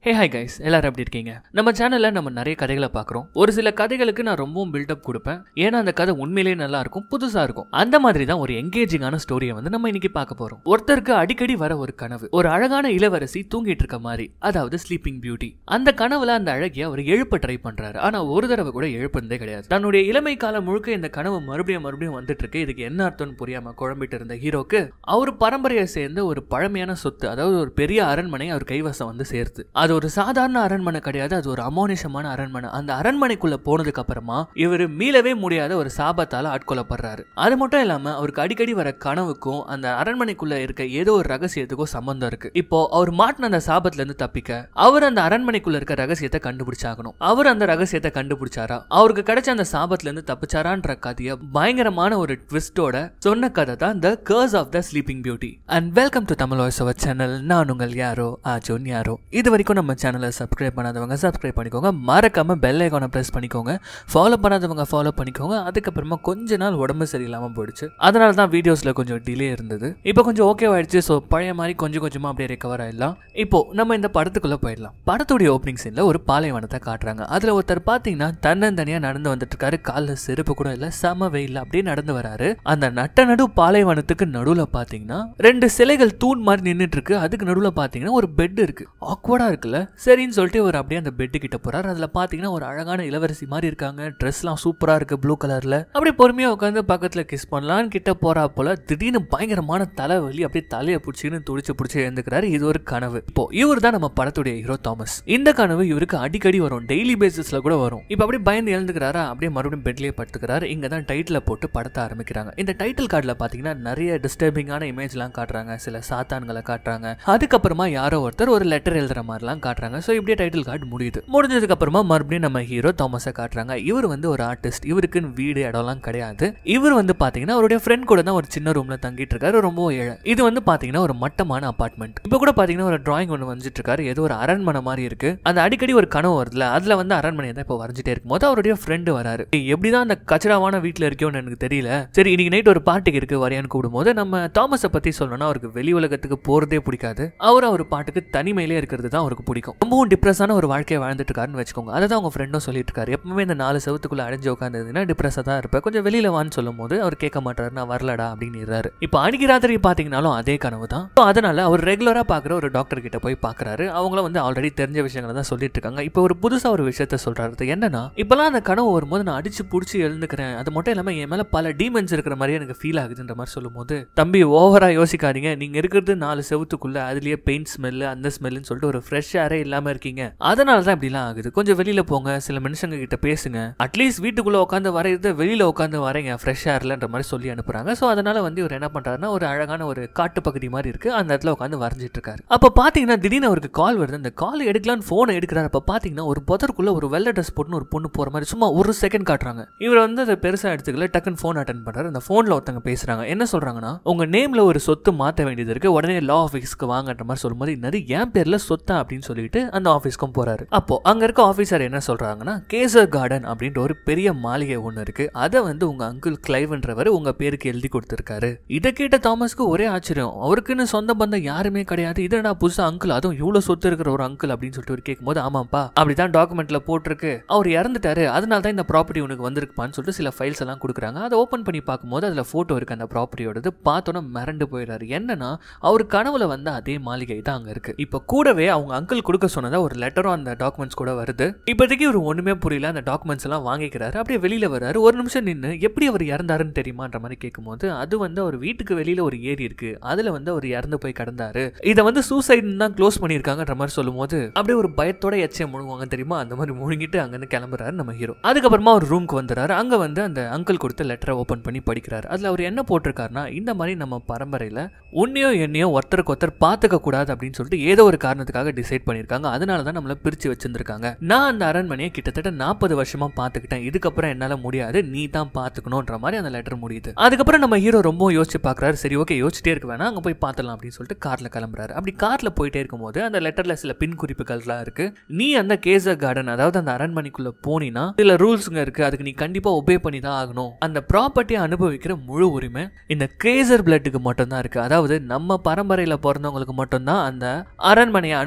hey hi guys எல்லாரும் எப்படி இருக்கீங்க நம்ம சேனல்ல நம்ம நிறைய கதைகளை பார்க்குறோம் ஒரு சில கதைகளுக்கு நான் ரொம்பவும் பில்டப் கொடுப்பேன் ஏன்னா அந்த கதை உண்மையிலேயே நல்லா இருக்கும் புதுசா இருக்கும் அந்த மாதிரி தான் ஒரு எங்கேஜிங்கான ஸ்டோரியை வந்து நம்ம இன்னைக்கு பார்க்க போறோம் ஒருத்தருக்கு அடிக்கடி வர ஒரு கனவு ஒரு அழகான இளவரசி தூங்கிட்டு இருக்க மாதிரி அதாவது ஸ்லீப்பிங் பியூட்டி அந்த கனவுல அந்த அழகிய அவர் எழுப்ப ட்ரை பண்றாரு ஆனா ஒரு தடவை கூட எழுப்புனதே கிடையாது தன்னுடைய இளமை காலம் முழுக்க இந்த கனவு மறுபடியும் மறுபடியும் வந்துட்டு இருக்கு இதுக்கு என்ன அர்த்தம்னு புரியாம குழம்பிட்டு இருந்த ஹீரோக்கு அவர் பரம்பரையை சேர்ந்த ஒரு பழமையான சொத்து அதாவது ஒரு பெரிய அரண்மனை அவர் கைவசம் வந்து சேர்த்து அது ஒரு சாதாரண அரண்மனை கிடையாது அது ஒரு அமானுஷமான அரண்மனை அந்த அரண்மனைக்குள்ள போனதுக்கு அப்புறமா இவர் மீளவே முடியாத ஒரு சாபத்தால ஆட்கொள்ளப்படுறாரு அது மட்டும் இல்லாம அவருக்கு அடிக்கடி வர கனவுக்கும் அந்த அரண்மனைக்குள்ள இருக்க ஏதோ ஒரு ரகசியத்துக்கும் சம்பந்தம் இருக்கு இப்போ அவர் மாட்டின அந்த சாபத்துல இருந்து தப்பிக்க அவர் அந்த அரண்மனைக்குள்ள இருக்க ரகசியத்தை கண்டுபிடிச்சாகணும் அவர் அந்த ரகசியத்தை கண்டுபிடிச்சாரா அவருக்கு கிடைச்ச அந்த சாபத்துல இருந்து தப்பிச்சாரான்ற கதையை பயங்கரமான ஒரு ட்விஸ்டோட சொன்ன கதை தான் the curse of the sleeping beauty and welcome to Tamil voice our channel நான் உங்கள் யாரோ ஆஜோன் யாரோ இது வரைக்கும் நம்ம சேனலை சப்ஸ்கிரைப் பண்ணாதவங்க சப்ஸ்கிரைப் பண்ணிக்கோங்க மறக்காம பெல் ஐக்கானை ப்ரெஸ் பண்ணிக்கோங்க ஃபாலோ பண்ணாதவங்க ஃபாலோ பண்ணிக்கோங்க அதுக்கப்புறமா கொஞ்ச நாள் உடம்பு சரியில்லாமல் போயிடுச்சு அதனால தான் வீடியோஸில் கொஞ்சம் டிலே இருந்தது இப்போ கொஞ்சம் ஓகே ஆயிடுச்சு ஸோ பழைய மாதிரி கொஞ்சம் கொஞ்சமாக அப்படியே ரெக்கவர் ஆயிடலாம் இப்போ நம்ம இந்த படத்துக்குள்ளே போயிடலாம் படத்துடைய ஓப்பனிங் சீனில் ஒரு பாலைவனத்தை காட்டுறாங்க அதில் ஒருத்தர் பார்த்தீங்கன்னா தன்னந்தனியாக நடந்து வந்துட்டு இருக்காரு காலில் செருப்பு கூட இல்லை செம வெயில் அப்படியே நடந்து வராரு அந்த நட்ட நடு பாலைவனத்துக்கு நடுவில் பார்த்தீங்கன்னா ரெண்டு சிலைகள் தூண் மாதிரி நின்றுட்டு இருக்கு அதுக்கு நடுவில் பார்த்தீங்கன்னா ஒரு பெட் இருக்கு ஆக்வர்டா இருக்குல்ல சரின்னு சொல்லிட்டு ஒரு அப்படியே அந்த பெட்டு கிட்ட போறாரு அதில் பார்த்தீங்கன்னா ஒரு அழகான இளவரசி மாதிரி இருக்காங்க ட்ரெஸ்லாம் சூப்பரா இருக்கு ப்ளூ கலர்ல அப்படியே பொறுமையா உட்காந்து பக்கத்துல கிஸ் பண்ணலான்னு கிட்ட போறா போல திடீர்னு பயங்கரமான தலைவலி அப்படியே தலையை பிடிச்சின்னு துடிச்சு பிடிச்சி எழுந்துக்கிறாரு இது ஒரு கனவு இப்போ இவர் தான் நம்ம படத்துடைய ஹீரோ தாமஸ் இந்த கனவு இவருக்கு அடிக்கடி வரும் டெய்லி பேசிஸ்ல கூட வரும் இப்போ அப்படியே பயந்து எழுந்துக்கிறாரா அப்படியே மறுபடியும் பெட்லயே படுத்துக்கிறாரு இங்க தான் டைட்டில் போட்டு படத்தை ஆரம்பிக்கிறாங்க இந்த டைட்டில் கார்டில் பார்த்தீங்கன்னா நிறைய டிஸ்டர்பிங்கான இமேஜ்லாம் காட்டுறாங்க சில சாத்தான்களை காட்டுறாங்க அதுக்கப்புறமா யாரோ ஒருத்தர் ஒரு லெட்டர் எழுதுற மாதிரிலாம் காட்டுறாங்க ஸோ இப்படியே டைட்டில் கார்டு முடியுது முடிஞ்சதுக்கு அப்புறமா மறுபடியும் நம்ம ஹீரோ தாமஸை காட்டுறாங்க இவர் வந்து ஒரு ஆர்டிஸ்ட் இவருக்குன்னு வீடு இடம்லாம் கிடையாது இவர் வந்து பார்த்தீங்கன்னா அவருடைய ஃப்ரெண்ட் கூட தான் ஒரு சின்ன ரூம்ல தங்கிட்டு இருக்காரு ரொம்ப ஏழை இது வந்து பார்த்தீங்கன்னா ஒரு மட்டமான அபார்ட்மெண்ட் இப்போ கூட பார்த்தீங்கன்னா ஒரு டிராயிங் ஒன்று வரைஞ்சிட்டு இருக்காரு ஏதோ ஒரு அரண்மனை மாதிரி இருக்கு அந்த அடிக்கடி ஒரு கனவு வருதுல அதுல வந்து அரண்மனை தான் இப்போ வரைஞ்சிட்டே இருக்கும்போது அவருடைய ஃப்ரெண்டு வராரு "ஏய், எப்படிதான் அந்த கச்சராவான வீட்டில் இருக்கியோன்னு எனக்கு தெரியல சரி இன்னைக்கு நைட் ஒரு பார்ட்டிக்கு இருக்கு வரையான்னு கூப்பிடும்போது நம்ம தாமஸை பத்தி சொல்லணும்னா அவருக்கு வெளி உலகத்துக்கு போறதே பிடிக்காது அவர் அவர் பாட்டுக்கு தனிமையிலே இருக்கிறது தான் அவருக்கு பிடிக்கும் ரொம்பவும் டிப்ரெஸான ஒரு வாழ்க்கையை வாழ்ந்துட்டு இருக்காருன்னு வச்சுக்கோங்க அதை தான் அவங்க ஃப்ரெண்டும் சொல்லிட்டு இருக்காரு எப்பவுமே இந்த நாலு செவத்துக்குள்ள அடைஞ்சு உட்காந்துருந்தீங்கன்னா டிப்ரெஸாக தான் இருப்பேன் கொஞ்சம் வெளியில வான்னு சொல்லும் போது அவர் கேட்க மாட்டாரு நான் வரலடா அப்படின்னு இருக்காரு இப்போ அன்னைக்கு ராத்திரி பாத்தீங்கன்னாலும் அதே கனவு தான் So, அதனால அவர் ரெகுலரா பாக்குற ஒரு டாக்டர் கிட்ட போய் பாக்குறாரு அவங்களும் வந்து ஆல்ரெடி தெரிஞ்ச விஷயங்களை தான் சொல்லிட்டு இருக்காங்க இப்போ ஒரு புதுசா ஒரு விஷயத்த சொல்றாரு அது என்னன்னா இப்பெல்லாம் அந்த கனவு வரும்போது நான் அடிச்சு புடிச்சு எழுந்துக்கிறேன் அது மட்டும் இல்லாம என் மேல பல டீமன்ஸ் இருக்கிற மாதிரி எனக்கு ஃபீல் ஆகுதுன்ற மாதிரி சொல்லும்போது தம்பி ஓவரா யோசிக்காதீங்க நீங்க இருக்கிறது நாலு செவத்துக்குள்ள அதுலயே பெயிண்ட் ஸ்மெல் அந்த ஸ்மெல்னு சொல்லிட்டு ஒரு ஃப்ரெஷ் ஏரே இல்லாம இருக்கீங்க அதனால தான் இப்படிலாம் ஆகுது கொஞ்சம் வெளியில போங்க சில மனுஷங்க கிட்ட பேசுங்க அட்லீஸ்ட் வீட்டுக்குள்ள உட்காந்து வரையிறது வெளியில உட்காந்து வரைங்க ஃப்ரெஷ் ஏர்லன்ற மாதிரி சொல்லி அனுப்புறாங்க ஸோ அதனால வந்து இவர் என்ன பண்றாருன்னா ஒரு அழகான ஒரு காட்டு பகுதி மாதிரி இருக்கு அந்த இடத்துல உட்காந்து வரைஞ்சிட்டு இருக்காரு அப்போ பாத்தீங்கன்னா திடீர்னு அவருக்கு கால் வருது அந்த கால் எடுக்கலான்னு போனை எடுக்கிறாரு அப்போ பாத்தீங்கன்னா ஒரு புதருக்குள்ள ஒரு வெள்ளை ட்ரெஸ் போட்டுன்னு ஒரு பொண்ணு போற மாதிரி சும்மா ஒரு செகண்ட் காட்டுறாங்க இவர் வந்து அதை பெருசா எடுத்துக்கல டக்குன்னு ஃபோன் அட்டன் பண்றாரு அந்த ஃபோன்ல ஒருத்தங்க பேசுறாங்க என்ன சொல்றாங்கன்னா உங்க நேம்ல ஒரு சொத்து மாத்த வேண்டியது இருக்கு உடனே லா ஆஃபீஸ்க்கு வாங்கன்ற மாதிரி சொல்லும்போது என்னது என் பேர்ல சொத்தா அப்படின்னு சொல்லிட்டு அந்த ஆஃபீஸ்க்கும் போறாரு அப்போ அங்க இருக்க ஆஃபீஸர் என்ன சொல்றாங்கன்னா கேசர் கார்டன் அப்படின்ற ஒரு பெரிய மாளிகை ஒன்று இருக்கு அதை வந்து உங்க அங்கிள் கிளைவ்ன்றவர் உங்க பேருக்கு எழுதி கொடுத்திருக்காரு இதை கேட்ட தாமஸ்க்கு ஒரே ஆச்சரியம் அவருக்குன்னு சொந்த பந்தம் யாருமே கிடையாது இதனா புதுசா அங்கிள் அதுவும் இவ்வளவு சொத்து இருக்கிற ஒரு அங்கிள் அப்படின்னு சொல்லிட்டு அவர் கேட்கும்போது ஆமாப்பா அப்படிதான் டாக்குமெண்ட்ல போட்டிருக்கு அவர் இறந்துட்டாரு அதனால தான் இந்த ப்ராப்பர்ட்டி உனக்கு வந்திருக்குப்பான்னு சொல்லிட்டு சில ஃபைல்ஸ் எல்லாம் கொடுக்குறாங்க அதை ஓப்பன் பண்ணி பார்க்கும்போது அதுல போட்டோ இருக்கு அந்த ப்ராப்பர்ட்டியோடது பார்த்தோன்னே மிரண்டு போயிடுறாரு என்னன்னா அவர் கனவுல வந்த அதே மாளிகை தான் அங்க இருக்கு இப்போ கூடவே அவங்க அங்கிள் கொடுக்க சொன்னதா ஒரு லெட்டரும் அந்த டாக்குமெண்ட்ஸ் கூட வருது இப்போதைக்கு இவர் ஒண்ணுமே புரியல அந்த டாக்குமெண்ட்ஸ் எல்லாம் வாங்கிக்கிறாரு அப்படியே வெளியில வராரு ஒரு நிமிஷம் நின்று எப்படி அவர் இறந்தாருன்னு தெரியுமான்ற மாதிரி கேட்கும்போது அது வந்து அவர் வீட்டுக்கு வெளியில ஒரு ஏரி இருக்கு அதுல வந்து அவர் இறந்து போய் கிடந்தாரு இதை வந்து சூசைட்னு தான் க்ளோஸ் பண்ணியிருக்காங்கன்ற மாதிரி சொல்லும்போது அப்படியே ஒரு பயத்தோட எச்சையை முழுங்குவாங்க தெரியுமா அந்த மாதிரி முழுங்கிட்டு அங்கிருந்து கிளம்புறாரு நம்ம ஹீரோ அதுக்கப்புறமா ஒரு ரூம்க்கு வந்துறாரு அங்க வந்து அந்த அங்கிள் கொடுத்த லெட்டரை ஓபன் பண்ணி படிக்கிறாரு அதுல அவர் என்ன போட்டிருக்காருன்னா இந்த மாதிரி நம்ம பரம்பரையில உன்னையோ என்னையோ ஒருத்தருக்கு ஒருத்தர் பார்த்துக்க கூடாது அப்படின்னு சொல்லிட்டு ஏதோ ஒரு காரணத்துக்காக டிசைட் பண்ணியிருக்காங்க அதனால தான் நம்மள பிரிச்சு வச்சிருந்திருக்காங்க நான் அந்த அரண்மனையை கிட்டத்தட்ட நாற்பது வருஷமா பார்த்துக்கிட்டேன் இதுக்கப்புறம் என்னால முடியாது நீ தான் பார்த்துக்கணுன்ற மாதிரி அந்த லெட்டர் முடியுது அதுக்கப்புறம் நம்ம ஹீரோ ரொம்ப யோசிச்சு பார்க்கறாரு சரி ஓகே யோசிச்சிட்டே இருக்க வேணாம் அங்க போய் பார்த்தலாம் அப்படின்னு சொல்லிட்டு கார்ல கிளம்புறாரு அப்படி கார்ல போயிட்டே இருக்கும்போது அந்த லெட்டர்ல சில பின் குறிப்புகள்லாம் இருக்கு நீ அந்த கேசர் கார்டன் அதாவது அந்த அரண்மனைக்குள்ள போனீன்னா சில ரூல்ஸுங்க இருக்கு அதுக்கு நீ கண்டிப்பா ஒபே பண்ணி தான் ஆகணும் அந்த ப்ராப்பர்ட்டியை அனுபவிக்கிற முழு உரிமை இந்த கேசர் பிளட்டுக்கு மட்டும்தான் இருக்கு அதாவது நம்ம பரம்பரையில பிறந்தவங்களுக்கு மட்டும்தான் அந்த அரண்மனையை அனுபவித்துக்க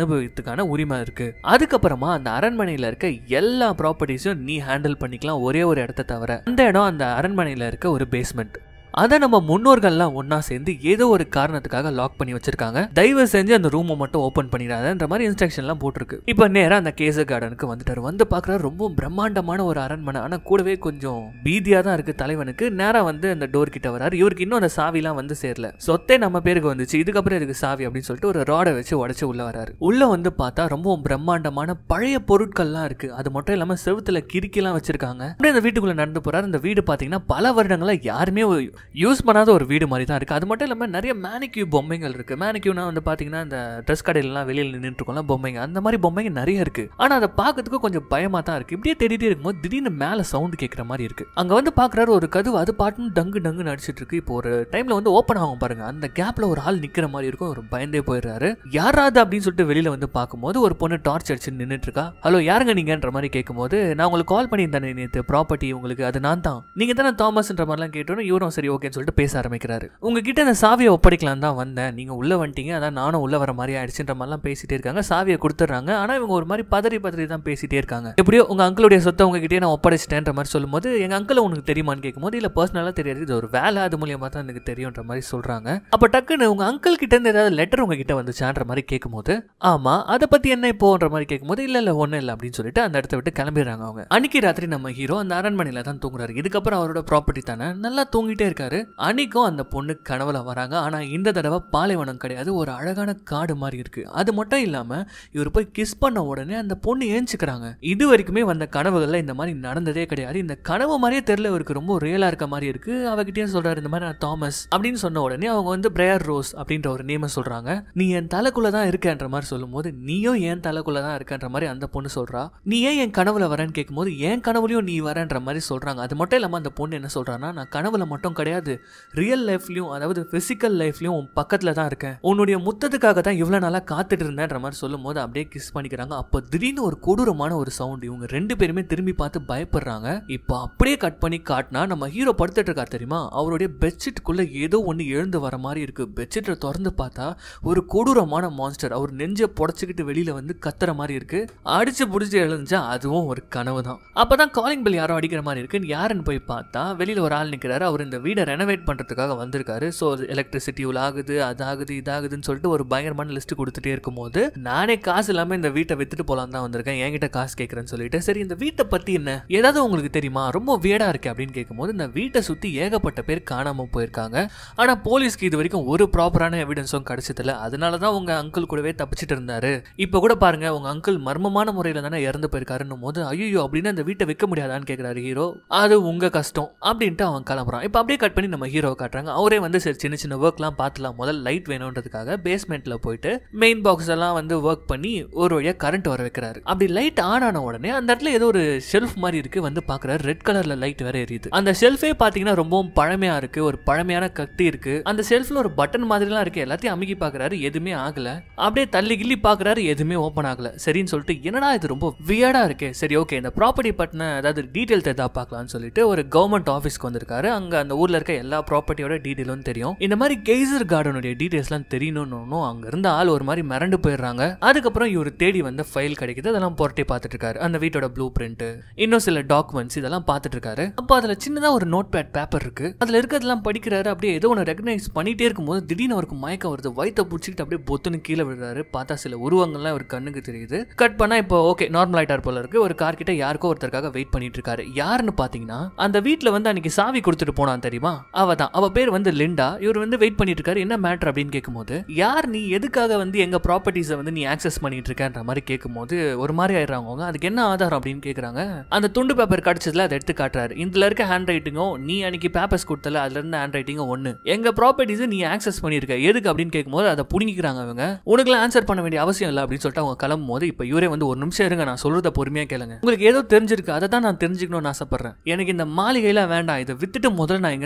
எடுக்கிறதுக்கான உரிமை இருக்கு அதுக்கப்புறமா அந்த அரண்மனையில இருக்க எல்லா ப்ராப்பர்ட்டிஸும் நீ ஹேண்டில் பண்ணிக்கலாம் ஒரே ஒரு இடத்த தவிர அந்த இடம் அந்த அரண்மனையில இருக்க ஒரு பேஸ்மெண்ட் அதை நம்ம முன்னோர்கள்லாம் ஒண்ணா சேர்ந்து ஏதோ ஒரு காரணத்துக்காக லாக் பண்ணி வச்சிருக்காங்க தயவு செஞ்சு அந்த ரூமை மட்டும் ஓப்பன் பண்ணிடாதன்ற மாதிரி இன்ஸ்ட்ரக்ஷன்லாம் போட்டிருக்கு இப்போ நேரா அந்த கேச கார்டனுக்கு வந்துட்டாரு வந்து பார்க்குறாரு ரொம்ப பிரம்மாண்டமான ஒரு அரண்மனை ஆனா கூடவே கொஞ்சம் பீதியா தான் இருக்கு தலைவனுக்கு நேரா வந்து அந்த டோர் கிட்ட வராரு இவருக்கு இன்னும் அந்த சாவிலாம் வந்து சேரல சொத்தே நம்ம பேருக்கு வந்துச்சு இதுக்கப்புறம் இதுக்கு சாவி அப்படின்னு சொல்லிட்டு ஒரு ராடை வச்சு உடச்சு உள்ள வராரு உள்ள வந்து பார்த்தா ரொம்ப பிரம்மாண்டமான பழைய பொருட்கள்லாம் இருக்கு அது மட்டும் இல்லாம செவுத்துல கிறுக்கிலாம் வச்சிருக்காங்க அப்படியே அந்த வீட்டுக்குள்ள நடந்து போறாரு அந்த வீடு பாத்தீங்கன்னா பல வருடங்களா யாருமே யூஸ் பண்ணாத ஒரு வீடு மாதிரி தான் இருக்குது அது மட்டும் இல்லாமல் நிறைய மேனிக்யூ பொம்மைகள் இருக்குது மேனிக்யூனா வந்து பார்த்தீங்கன்னா இந்த ட்ரெஸ் கடையிலலாம் வெளியில் நின்றுட்டு இருக்கோம்ல பொம்மைங்க அந்த மாதிரி பொம்மைங்க நிறைய இருக்குது ஆனால் அதை பார்க்கறதுக்கு கொஞ்சம் பயமாக தான் இருக்குது இப்படியே தேடிட்டே இருக்கும்போது திடீர்னு மேலே சவுண்டு கேட்குற மாதிரி இருக்குது அங்கே வந்து பார்க்குறாரு ஒரு கதவு அது பாட்டுன்னு டங்கு டங்கு நடிச்சிட்டு இருக்கு இப்போ ஒரு டைமில் வந்து ஓப்பன் ஆகும் பாருங்க அந்த கேப்பில் ஒரு ஆள் நிற்கிற மாதிரி இருக்கும் ஒரு பயந்தே போயிடுறாரு யாராவது அப்படின்னு சொல்லிட்டு வெளியில் வந்து பார்க்கும்போது ஒரு பொண்ணு டார்ச் அடிச்சு நின்றுட்டு இருக்கா ஹலோ யாருங்க நீங்கன்ற மாதிரி கேட்கும்போது நான் உங்களுக்கு கால் பண்ணியிருந்தேன் நேற்று ப்ராப்பர்ட்டி உங்களுக்கு அது நான் தான் நீங்கள் தானே தாமஸ்ன்ற மாதிரிலாம் கேட்டோன்னு இவரும் சரி ஓகேன்னு சொல்லிட்டு பேச ஆரம்பிக்கிறாரு உங்ககிட்ட அந்த சாவியை ஒப்படைக்கலாம் தான் வந்தேன் நீங்க உள்ள வந்துட்டீங்க அதான் நானும் உள்ள வர மாதிரி ஆயிடுச்சுன்ற மாதிரிலாம் பேசிட்டே இருக்காங்க சாவியை கொடுத்துட்றாங்க ஆனா இவங்க ஒரு மாதிரி பதறி பதறி தான் பேசிட்டே இருக்காங்க எப்படியோ உங்க அங்கிளுடைய சொத்தை உங்ககிட்டயே நான் ஒப்படைச்சிட்டேன்ற மாதிரி சொல்லும்போது எங்க அங்கிள் உனக்கு தெரியுமான்னு கேட்கும்போது இல்ல பர்சனலா தெரியாது இது ஒரு வேலை அது மூலியமா தான் எனக்கு தெரியும்ன்ற மாதிரி சொல்றாங்க அப்ப டக்குன்னு உங்க அங்கிள் கிட்ட இருந்து ஏதாவது லெட்டர் உங்ககிட்ட வந்துச்சான்ற மாதிரி கேட்கும்போது ஆமா அதை பத்தி என்ன இப்போன்ற மாதிரி கேட்கும்போது இல்ல இல்ல ஒண்ணும் இல்லை அப்படின்னு சொல்லிட்டு அந்த இடத்த விட்டு கிளம்பிடுறாங்க அவங்க அன்னைக்கு ராத்திரி நம்ம ஹீரோ அந்த அரண்மனையில தான் தூங்குறாரு இதுக்கப்புறம் அவரோட ப்ராப்பர்ட்டி தானே நல்லா தூங்கிட்டே இருக்காரு அன்னைக்கும் அந்த பொண்ணு கனவுல வராங்க ஆனா இந்த தடவை பாலைவனம் கிடையாது ஒரு அழகான காடு மாதிரி இருக்கு அது மட்டும் இல்லாம இவர் போய் கிஸ் பண்ண உடனே அந்த பொண்ணு ஏஞ்சுக்கிறாங்க இது வரைக்குமே வந்த கனவுகள்ல இந்த மாதிரி நடந்ததே கிடையாது இந்த கனவு மாதிரியே தெரியல இவருக்கு ரொம்ப ரியலா இருக்க மாதிரி இருக்கு அவகிட்டயே சொல்றாரு இந்த மாதிரி நான் தாமஸ் அப்படின்னு சொன்ன உடனே அவங்க வந்து பிரேயர் ரோஸ் அப்படின்ற ஒரு நேம சொல்றாங்க நீ என் தலைக்குள்ள தான் இருக்கன்ற மாதிரி சொல்லும்போது நீயும் என் தலைக்குள்ள தான் இருக்கன்ற மாதிரி அந்த பொண்ணு சொல்றா நீ ஏன் என் கனவுல வரேன்னு கேட்கும்போது என் கனவுலயும் நீ வரேன்ற மாதிரி சொல்றாங்க அது மட்டும் இல்லாம அந்த பொண்ணு என்ன சொல்றான்னா நான் கனவுல மட்டும் கிடையாது ரியல் லைஃப்லயும் அதாவது பிசிக்கல் லைஃப்லயும் உன் பக்கத்துல தான் இருக்கேன் உன்னுடைய முத்தத்துக்காக தான் இவ்வளவு நாளா காத்துட்டு இருந்தேன்ற மாதிரி சொல்லும் போது அப்படியே கிஸ் பண்ணிக்கிறாங்க அப்போ திடீர்னு ஒரு கொடூரமான ஒரு சவுண்ட் இவங்க ரெண்டு பேருமே திரும்பி பார்த்து பயப்படுறாங்க இப்போ அப்படியே கட் பண்ணி காட்டினா நம்ம ஹீரோ படுத்துட்டு இருக்கார் தெரியுமா அவருடைய பெட்ஷீட்டுக்குள்ள ஏதோ ஒன்று எழுந்து வர மாதிரி இருக்கு பெட்ஷீட்டை திறந்து பார்த்தா ஒரு கொடூரமான மான்ஸ்டர் அவர் நெஞ்சை புடச்சிக்கிட்டு வெளியில வந்து கத்துற மாதிரி இருக்கு அடிச்சு பிடிச்சி எழுந்துச்சா அதுவும் ஒரு கனவு தான் அப்பதான் காலிங் பெல் யாரோ அடிக்கிற மாதிரி இருக்கு யாருன்னு போய் பார்த்தா வெளியில ஒரு ஆள் நிக்கிறாரு அவர் இந்த வீடை ரெனோவேட் பண்றதுக்காக வந்திருக்காரு ஸோ எலக்ட்ரிசிட்டி இவ்வளோ ஆகுது அது ஆகுது இதாகுதுன்னு சொல்லிட்டு ஒரு பயங்கரமான லிஸ்ட் கொடுத்துட்டே இருக்கும்போது நானே காசு இல்லாம இந்த வீட்டை வித்துட்டு போலாம் தான் வந்திருக்கேன் என்கிட்ட காசு கேட்கறேன்னு சொல்லிட்டு சரி இந்த வீட்டை பத்தி என்ன ஏதாவது உங்களுக்கு தெரியுமா ரொம்ப வியடா இருக்கு அப்படின்னு கேட்கும்போது இந்த வீட்டை சுத்தி ஏகப்பட்ட பேர் காணாம போயிருக்காங்க ஆனா போலீஸ்க்கு இது வரைக்கும் ஒரு ப்ராப்பரான எவிடன்ஸும் கிடைச்சதில்ல அதனால தான் உங்க அங்கிள் கூடவே தப்பிச்சிட்டு இருந்தாரு இப்போ கூட பாருங்க உங்க அங்கிள் மர்மமான முறையில தானே இறந்து போயிருக்காருன்னும் போது ஐயோ அப்படின்னு அந்த வீட்டை விற்க முடியாதான்னு கேட்கிறாரு ஹீரோ அது உங்க கஷ்டம் அப்படின்ட்டு அவன் கிளம்புறான் இப்போ அப்படியே கட் பண்ணி நம்ம ஹீரோ காட்டுறாங்க அவரே வந்து சரி சின்ன சின்ன ஒர்க்லாம் பார்த்துலாம் முதல்ல லைட் வேணுன்றதுக்காக பேஸ்மெண்ட்ல போயிட்டு மெயின் பாக்ஸ் எல்லாம் வந்து ஒர்க் பண்ணி ஒரு வழியா கரண்ட் வர வைக்கிறாரு அப்படி லைட் ஆன் ஆன உடனே அந்த இடத்துல ஏதோ ஒரு ஷெல்ஃப் மாதிரி இருக்கு வந்து பாக்குறாரு ரெட் கலர்ல லைட் வேற எரியுது அந்த ஷெல்ஃபே பாத்தீங்கன்னா ரொம்பவும் பழமையா இருக்கு ஒரு பழமையான கட்டி இருக்கு அந்த ஷெல்ஃப்ல ஒரு பட்டன் மாதிரிலாம் இருக்கு எல்லாத்தையும் அமுக்கி பாக்குறாரு எதுவுமே ஆகல அப்படியே தள்ளி கிள்ளி பாக்குறாரு எதுவுமே ஓப்பன் ஆகல சரின்னு சொல்லிட்டு என்னடா இது ரொம்ப வியர்டா இருக்கு சரி ஓகே இந்த ப்ராப்பர்ட்டி பட்டின அதாவது டீடைல் தெரிதா பார்க்கலாம்னு சொல்லிட்டு ஒரு கவர்மெண்ட் ஆஃபீஸ்க்கு வந்திருக்காரு அங்க அந்த ஊர்ல இருக்க எல்லா ப்ராப்பர்ட்டியோட டீடைலும் தெரியும் இந்த மாதிரி கெய்சர் கார்டனுடைய டீடைல்ஸ்லாம் தெரியணும்னு அங்க இருந்த ஆள் ஒரு மாதிரி மிரண்டு போயிடுறாங்க அதுக்கப்புறம் இவர் தேடி வந்த ஃபைல் கிடைக்குது அதெல்லாம் புரட்டி பார்த்துட்டு இருக்காரு அந்த வீட்டோட ப்ளூ பிரிண்ட் இன்னும் சில டாக்குமெண்ட்ஸ் இதெல்லாம் பார்த்துட்டு இருக்காரு அப்போ அதுல சின்னதா ஒரு நோட் பேட் பேப்பர் இருக்கு அதுல இருக்கிறதெல்லாம் படிக்கிறாரு அப்படியே ஏதோ ஒன்று ரெகனைஸ் பண்ணிட்டே இருக்கும்போது திடீர்னு அவருக்கு மயக்கம் வருது வயித்தை பிடிச்சிக்கிட்டு அப்படியே பொத்துன்னு கீழே விடுறாரு பார்த்தா சில உருவங்கள்லாம் அவர் கண்ணுக்கு தெரியுது கட் பண்ணா இப்போ ஓகே நார்மல் ஆயிட்டார் போல இருக்கு ஒரு கார் கிட்ட யாருக்கோ ஒருத்தருக்காக வெயிட் பண்ணிட்டு இருக்காரு யாருன்னு பாத்தீங்கன்னா அந்த வீட்ல வந்து அன்னைக்கு சாவி கொடுத்துட்டு போனான் தெரியுமா அவ தான் அவ பேர் வந்து லிண்டா இவர் வந்து வெயிட் பண்ணிட்டு இருக்காரு என்ன மேட்டர் அப்படின்னு கேட்கும்போது யார் நீ எதுக்காக வந்து எங்க ப்ராப்பர்ட்டிஸை வந்து நீ ஆக்சஸ் பண்ணிட்டு இருக்கன்ற மாதிரி கேட்கும்போது ஒரு மாதிரி ஆயிடுறாங்க அவங்க அதுக்கு என்ன ஆதாரம் அப்படின்னு கேட்குறாங்க அந்த துண்டு பேப்பர் கிடைச்சதுல அதை எடுத்து காட்டுறாரு இதுல இருக்க ஹேண்ட் ரைட்டிங்கும் நீ அன்னைக்கு பேப்பர்ஸ் கொடுத்தல அதுல இருந்த ஹேண்ட் ரைட்டிங்கும் ஒன்று எங்க ப்ராப்பர்ட்டிஸை நீ ஆக்சஸ் பண்ணியிருக்க எதுக்கு அப்படின்னு கேட்கும்போது அதை புடுங்கிக்கிறாங்க அவங்க உனக்குலாம் ஆன்சர் பண்ண வேண்டிய அவசியம் இல்லை அப்படின்னு சொல்லிட்டு அவங்க கிளம்பும் போது இப்போ இவரே வந்து ஒரு நிமிஷம் இருங்க நான் சொல்றத பொறுமையா கேளுங்க உங்களுக்கு ஏதோ தெரிஞ்சிருக்கு அதை தான் நான் தெரிஞ்சுக்கணும்னு ஆசைப்படுறேன் எனக்கு இந்த மாளிகையில வேண்டாம் இதை வித்துட்டு முதல்ல நான் இங்க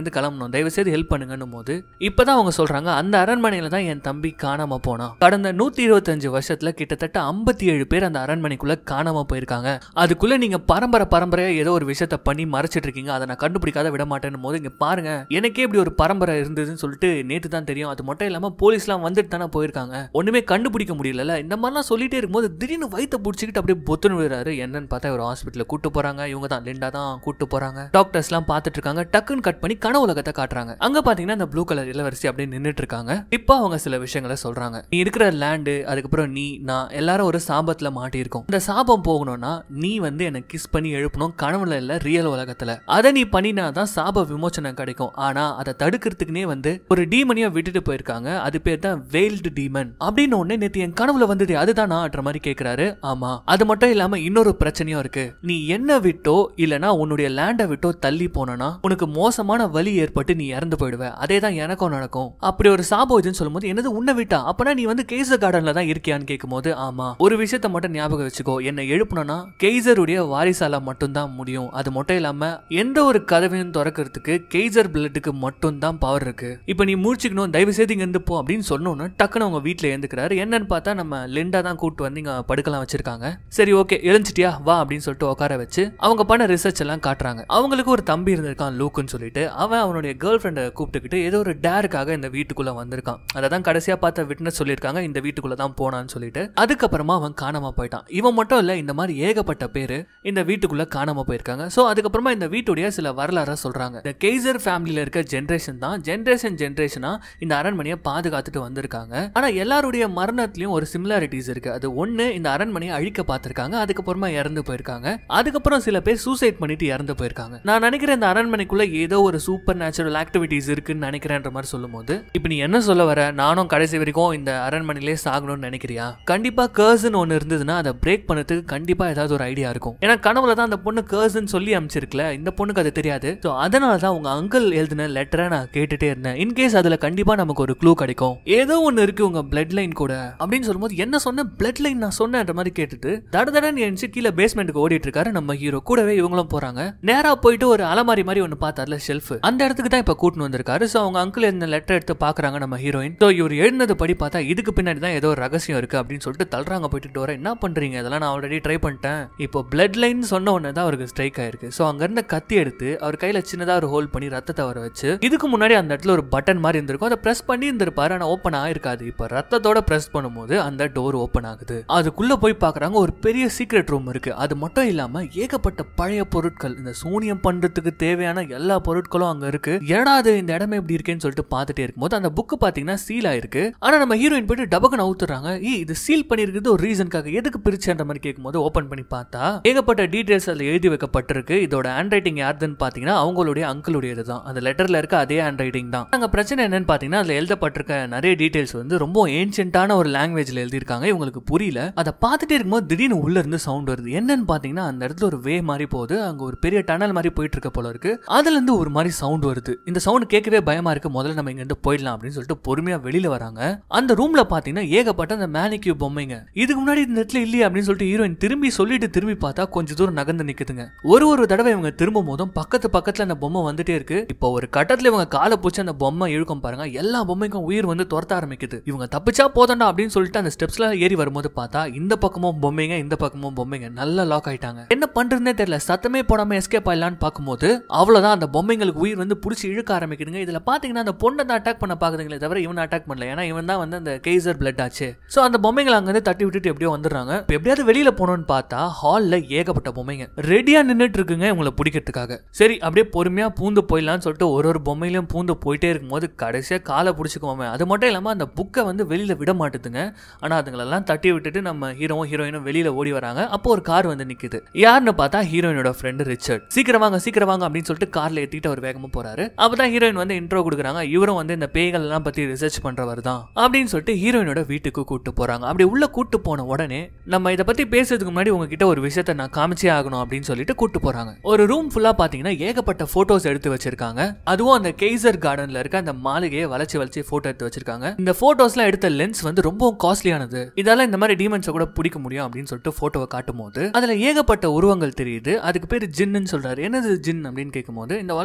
இருந்து கிளம்பணும் தயவு செய்து ஹெல்ப் பண்ணுங்கன்னும் போது இப்பதான் அவங்க சொல்றாங்க அந்த அரண்மனையில தான் என் தம்பி காணாம போனான் கடந்த நூத்தி இருபத்தஞ்சு வருஷத்துல கிட்டத்தட்ட ஐம்பத்தி ஏழு பேர் அந்த அரண்மனைக்குள்ள காணாம போயிருக்காங்க அதுக்குள்ள நீங்க பரம்பரை பரம்பரையா ஏதோ ஒரு விஷயத்த பண்ணி மறைச்சிட்டு இருக்கீங்க அதை நான் கண்டுபிடிக்காத விட மாட்டேன்னு போது இங்க பாருங்க எனக்கே இப்படி ஒரு பரம்பரை இருந்ததுன்னு சொல்லிட்டு நேத்து தான் தெரியும் அது மட்டும் இல்லாம போலீஸ்லாம் வந்துட்டு தானே போயிருக்காங்க ஒண்ணுமே கண்டுபிடிக்க முடியல இந்த மாதிரிலாம் சொல்லிட்டே இருக்கும்போது திடீர்னு வயித்தை பிடிச்சிக்கிட்டு அப்படியே பொத்துன்னு விடுறாரு என்னன்னு பார்த்தா ஒரு ஹாஸ்பிட்டல் கூட்டு போறாங்க இவங்க தான் லிண்டா தான் கூட்டு போறாங்க டாக்டர்ஸ் எல்லாம் பார்த்துட்டு இருக்காங்க டக்குன்னு கட் பண்ணி கனவு உலகத்தை காட்டுறாங்க அங்க பாத்தீங்கன்னா இந்த ப்ளூ கலர் இளவரசி அப்படியே நின்னுட்டு இருக்காங்க இப்போ அவங்க சில விஷயங்களை சொல்றாங்க நீ இருக்கிற லேண்டு அதுக்கப்புறம் நீ நான் எல்லாரும் ஒரு சாபத்துல மாட்டியிருக்கோம் இந்த சாபம் போகணும்னா நீ வந்து என்னை கிஸ் பண்ணி எழுப்பணும் கனவுல இல்ல ரியல் உலகத்துல அதை நீ பண்ணினா தான் சாப விமோச்சனம் கிடைக்கும் ஆனா அதை தடுக்கிறதுக்குனே வந்து ஒரு டீமனியா விட்டுட்டு போயிருக்காங்க அது பேர் தான் வெயில்டு டீமன் அப்படின்னு ஒண்ணு நேத்து என் கனவுல வந்தது அதுதான் நான்ற மாதிரி கேக்குறாரு ஆமா அது மட்டும் இல்லாம இன்னொரு பிரச்சனையும் இருக்கு நீ என்ன விட்டோ இல்லனா உன்னுடைய லேண்டை விட்டோ தள்ளி போனனா உனக்கு மோசமான வலி ஏற்பட்டு நீ இறந்து போயிடுவ அதே தான் எனக்கும் நடக்கும் அப்படி ஒரு சாபம் இதுன்னு சொல்லும்போது என்னது உன்னை விட்டா அப்பனா நீ வந்து கேசர் கார்டன்ல தான் இருக்கியான்னு கேட்கும்போது ஆமா ஒரு விஷயத்த மட்டும் ஞாபகம் வச்சுக்கோ என்னை எழுப்பணும்னா கெய்சருடைய வாரிசால மட்டும்தான் முடியும் அது மட்டும் இல்லாம எந்த ஒரு கதவையும் திறக்கிறதுக்கு கெய்சர் பிளட்டுக்கு மட்டும்தான் பவர் இருக்கு இப்போ நீ முடிச்சுக்கணும் தயவு செய்து இங்க இருந்து போ அப்படின்னு சொன்னோன்னு டக்குன்னு அவங்க வீட்டுல எழுந்துக்கிறாரு என்னன்னு பார்த்தா நம்ம லிண்டா தான் கூட்டு வந்து இங்க படுக்கலாம் வச்சிருக்காங்க சரி ஓகே எழுந்துச்சிட்டியா வா அப்படின்னு சொல்லிட்டு உட்கார வச்சு அவங்க பண்ண ரிசர்ச் எல்லாம் காட்டுறாங்க அவங்களுக்கு ஒரு தம்பி இருந்திருக்கான் லூக்குன்னு சொல்லிட்டு அவன் அவனுடைய கேர்ள் ஃப்ரெண்டை கூப்பிட்டுக்கிட்டு ஏதோ ஒரு டேருக்காக இந்த வீட்டுக்குள்ள வந்திருக்கான் அதை தான் கடைசியா பார்த்த விட்னஸ் சொல்லியிருக்காங்க இந்த வீட்டுக்குள்ள தான் போனான்னு சொல்லிட்டு அதுக்கப்புறமா அவன் காணாம போயிட்டான் இவன் மட்டும் இல்ல இந்த மாதிரி ஏகப்பட்ட பேரு இந்த வீட்டுக்குள்ள காணாம போயிருக்காங்க சோ அதுக்கப்புறமா இந்த வீட்டுடைய சில வரலாறு சொல்றாங்க இந்த கெய்சர் ஃபேமிலியில இருக்க ஜென்ரேஷன் தான் ஜென்ரேஷன் ஜென்ரேஷனா இந்த அரண்மனையை பாதுகாத்துட்டு வந்திருக்காங்க ஆனா எல்லாருடைய மரணத்திலயும் ஒரு சிமிலாரிட்டிஸ் இருக்கு அது ஒண்ணு இந்த அரண்மனையை அழிக்க பார்த்திருக்காங்க அதுக்கப்புறமா இறந்து போயிருக்காங்க அதுக்கப்புறம் சில பேர் சூசைட் பண்ணிட்டு இறந்து போயிருக்காங்க நான் நினைக்கிறேன் இந்த அரண்மனைக்குள்ள ஏதோ ஒரு சூப்பர் நேச்சுரல் ஆக்டிவிட்டிஸ் இருக்குன்னு நினைக்கிறேன்ற மாதிரி சொல்லும்போது இப்போ நீ என்ன சொல்ல வர நானும் கடைசி வரைக்கும் இந்த அரண்மனையிலே சாகணும்னு நினைக்கிறியா கண்டிப்பா கர்ஸ்னு ஒன்று இருந்ததுன்னா அதை பிரேக் பண்ணதுக்கு கண்டிப்பா ஏதாவது ஒரு ஐடியா இருக்கும் ஏன்னா கனவுல தான் அந்த பொண்ணு கர்ஸ்னு சொல்லி அமைச்சிருக்கல இந்த பொண்ணுக்கு அது தெரியாது ஸோ அதனால தான் உங்க அங்கிள் எழுதின லெட்டரை நான் கேட்டுட்டே இருந்தேன் இன்கேஸ் அதுல கண்டிப்பா நமக்கு ஒரு க்ளூ கிடைக்கும் ஏதோ ஒன்று இருக்கு உங்க பிளட் லைன் கூட அப்படின்னு சொல்லும்போது என்ன சொன்ன பிளட் லைன் நான் சொன்னேன்ற மாதிரி கேட்டுட்டு தட தடன்னு எழுந்துச்சு கீழே பேஸ்மெண்ட்டுக்கு ஓடிட்டு இருக்காரு நம்ம ஹீரோ கூடவே இவங்களும் போறாங்க நேரா போயிட்டு ஒரு அலமாரி மாதிரி ஒன்று பார்த்தார்ல ஷெல்ஃப் அந்த இடத்துக்கு தான் இப்போ கூட்டின்னு வந்திருக்காரு ஸோ அவங்க அங்கிள் இந்த லெட்டர் எடுத்து பார்க்கறாங்க நம்ம ஹீரோயின் ஸோ இவர் எழுந்தது படி பார்த்தா இதுக்கு பின்னாடி தான் ஏதோ ஒரு ரகசியம் இருக்கு அப்படின்னு சொல்லிட்டு தள்ளுறாங்க போயிட்டு டோர என்ன பண்றீங்க இதெல்லாம் நான் ஆல்ரெடி ட்ரை பண்ணிட்டேன் இப்போ பிளட் லைன் சொன்ன உடனே தான் அவருக்கு ஸ்ட்ரைக் ஆயிருக்கு ஸோ அங்க இருந்த கத்தி எடுத்து அவர் கையில சின்னதா ஒரு ஹோல்ட் பண்ணி ரத்தத்தை வர வச்சு இதுக்கு முன்னாடி அந்த இடத்துல ஒரு பட்டன் மாதிரி இருந்திருக்கும் அதை பிரஸ் பண்ணி இருந்திருப்பாரு ஆனால் ஓப்பன் ஆயிருக்காது இப்போ ரத்தத்தோட பிரஸ் பண்ணும்போது அந்த டோர் ஓப்பன் ஆகுது அதுக்குள்ள போய் பார்க்கறாங்க ஒரு பெரிய சீக்ரெட் ரூம் இருக்கு அது மட்டும் இல்லாம ஏகப்பட்ட பழைய பொருட்கள் இந்த சூனியம் பண்றதுக்கு தேவையான எல்லா பொருட்களும் அங்க இருக்கு ஏடாது இந்த இடமே இப்படி இருக்கேன்னு சொல்லிட்டு பார்த்துட்டே இருக்கும்போது அந்த புக்கு பாத்தீங்கன்னா சீல் ஆயிருக்கு ஆனா நம்ம ஹீரோயின் போயிட்டு டபக்குன்னு அவுத்துறாங்க ஏ இது சீல் பண்ணிருக்கிறது ஒரு ரீசனுக்காக எதுக்கு பிரிச்சுன்ற மாதிரி கேட்கும்போது ஓப்பன் பண்ணி பார்த்தா ஏகப்பட்ட டீடைல்ஸ் அதுல எழுதி வைக்கப்பட்டிருக்கு இதோட ஹேண்ட் ரைட்டிங் யாருதுன்னு பாத்தீங்கன்னா அவங்களுடைய அங்கிளுடையது தான் அந்த லெட்டர்ல இருக்க அதே ஹேண்ட் ரைட்டிங் தான் அங்க பிரச்சனை என்னன்னு பாத்தீங்கன்னா அதுல எழுதப்பட்டிருக்க நிறைய டீடைல்ஸ் வந்து ரொம்ப ஏன்ஷியன்டான ஒரு லாங்குவேஜ்ல எழுதியிருக்காங்க இவங்களுக்கு புரியல அதை பார்த்துட்டே இருக்கும்போது திடீர்னு உள்ள இருந்து சவுண்ட் வருது என்னன்னு பாத்தீங்கன்னா அந்த இடத்துல ஒரு வே மாதிரி போகுது அங்க ஒரு பெரிய டனல் மாதிரி போயிட்டு இருக்க போல இருக்கு அதுல இருந்து ஒரு மாதிரி சவுண்ட் வருது இந்த சவுண்ட் கேட்கவே பயமா இருக்கு முதல்ல நம்ம இங்க இருந்து போயிடலாம் அப்படின்னு சொல்லிட்டு பொறுமையா வெளியில வராங்க அந்த ரூம்ல பாத்தீங்கன்னா ஏகப்பட்ட அந்த மேனிக்யூ பொம்மைங்க இதுக்கு முன்னாடி இந்த இடத்துல இல்லையே அப்படின்னு சொல்லிட்டு ஹீரோயின் திரும்பி சொல்லிட்டு திரும்பி பார்த்தா கொஞ்ச தூரம் நகர்ந்து நிக்குதுங்க ஒரு ஒரு தடவை இவங்க திரும்பும் போதும் பக்கத்து பக்கத்துல அந்த பொம்மை வந்துட்டே இருக்கு இப்போ ஒரு கட்டத்துல இவங்க காலை பூச்சி அந்த பொம்மை இழுக்கும் பாருங்க எல்லா பொம்மைக்கும் உயிர் வந்து துரத்த ஆரம்பிக்குது இவங்க தப்பிச்சா போதண்டா அப்படின்னு சொல்லிட்டு அந்த ஸ்டெப்ஸ்ல ஏறி வரும்போது பார்த்தா இந்த பக்கமும் பொம்மைங்க இந்த பக்கமும் பொம்மைங்க நல்லா லாக் ஆயிட்டாங்க என்ன பண்றதுனே தெரியல சத்தமே போடாம எஸ்கேப் ஆயிடலான்னு பார்க்கும்போது அவ்வளவுதான் அந்த பொம்மைங்களுக்கு உயிர் வந்து புடிச்சு இழுக்க ஆரம்பிக்குதுங்க இதுல பாத்தீங்கன்னா அந்த பொண்ணை தான் அட்டாக் பண்ண பாக்குதுங்களே தவிர இவன் அட்டாக் பண்ணல ஏன்னா இவன் தான் வந்து அந்த கேசர் பிளட் ஆச்சு சோ அந்த பொம்மைங்களை அங்க இருந்து தட்டி விட்டுட்டு எப்படியோ வந்துடுறாங்க இப்ப எப்படியாவது வெளியில போகணும்னு பார்த்தா ஹால்ல ஏகப்பட்ட பொம்மைங்க ரெடியா நின்னுட்டு இருக்குங்க இவங்களை பிடிக்கிறதுக்காக சரி அப்படியே பொறுமையா பூந்து போயிடலாம்னு சொல்லிட்டு ஒரு ஒரு பொம்மையிலும் பூந்து போயிட்டே இருக்கும்போது கடைசியா காலை பிடிச்சிக்குவோமே அது மட்டும் இல்லாம அந்த புக்கை வந்து வெளியில விட மாட்டுதுங்க ஆனா அதுங்களெல்லாம் தட்டி விட்டுட்டு நம்ம ஹீரோவும் ஹீரோயினும் வெளியில ஓடி வராங்க அப்போ ஒரு கார் வந்து நிக்குது யாருன்னு பார்த்தா ஹீரோயினோட ஃப்ரெண்டு ரிச்சர்ட் சீக்கிரம் வாங்க சீக்கிரம் வாங்க அப்படின்னு சொல்லிட்டு கார்ல ஏத்திட்டு அவர் வேகமா போறாரு அப்பதான் ஹீரோயின் வந்து இன்ட்ரோ கொடுக்குறாங்க இவரும் வந்து இந்த பேய்கள் எல்லாம் பத்தி ரிசர்ச் பண்றவர் தான் அப்படின்னு சொல்லிட்டு ஹீரோயினோட வீட்டுக்கு கூட்டு போறாங்க அப்படி உள்ள கூட்டு போன உடனே நம்ம இதை பத்தி பேசுறதுக்கு முன்னாடி உங்ககிட்ட ஒரு விஷயத்த நான் காமிச்சே ஆகணும் அப்படின்னு சொல்லிட்டு கூட்டு போறாங்க ஒரு ரூம் ஃபுல்லா பாத்தீங்கன்னா ஏகப்பட்ட போட்டோஸ் எடுத்து வச்சிருக்காங்க அதுவும் அந்த கெய்சர் கார்டன்ல இருக்க அந்த மாளிகையை வளைச்சு வளைச்சு போட்டோ எடுத்து வச்சிருக்காங்க இந்த போட்டோஸ்லாம் எடுத்த லென்ஸ் வந்து ரொம்ப காஸ்ட்லியானது இதால இந்த மாதிரி டீமன்ஸை கூட பிடிக்க முடியும் அப்படின்னு சொல்லிட்டு போட்டோவை காட்டும் போது அதுல ஏகப்பட்ட உருவங்கள் தெரியுது அதுக்கு பேர் ஜின்னு சொல்றாரு என்னது ஜின் அப்படின்னு கேட்கும்போது இந்த உலகத்துல மூணு